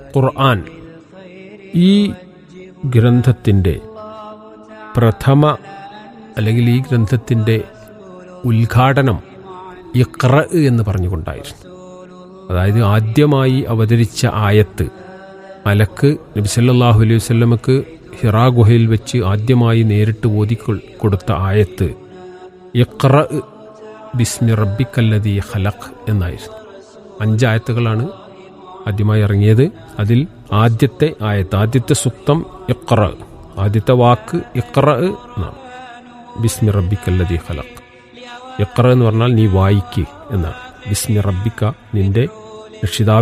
ഖുർആൻ ഈ ഗ്രന്ഥത്തിൻ്റെ പ്രഥമ അല്ലെങ്കിൽ ഈ ഗ്രന്ഥത്തിൻ്റെ ഉദ്ഘാടനം ഇഖ്ര എന്ന് പറഞ്ഞുകൊണ്ടായിരുന്നു അതായത് ആദ്യമായി അവതരിച്ച ആയത്ത് മലക്ക് നബി സല്ലല്ലാഹു അലൈഹി വസല്ലമക്ക് ഹിറാ ഗുഹയിൽ വെച്ച് ആദ്യമായി നേരിട്ട് ഓതി കൊ- കൊടുത്ത ആയത്ത് ഇഖ്ര ബിസ്മി റബ്ബിക്കല്ലദീ ഖലഖ് എന്നായിരുന്നു അഞ്ചായത്തുകളാണ് ആദ്യമായി ഇറങ്ങിയത് അതിൽ ആദ്യത്തെ ആയത്ത് ആദ്യത്തെ സുക്തം ഇഖ്ര ആദ്യത്തെ വാക്ക് ഇഖ്ര എന്നാണ് ബിസ്മി റബ്ബിക്കല്ലദീ ഖലഖ് ഇഖ്ര എന്ന് പറഞ്ഞാൽ നീ വായിക്ക് എന്നാണ് ബിസ്മി റബ്ബിക്ക നിന്റെ രക്ഷിതാവ്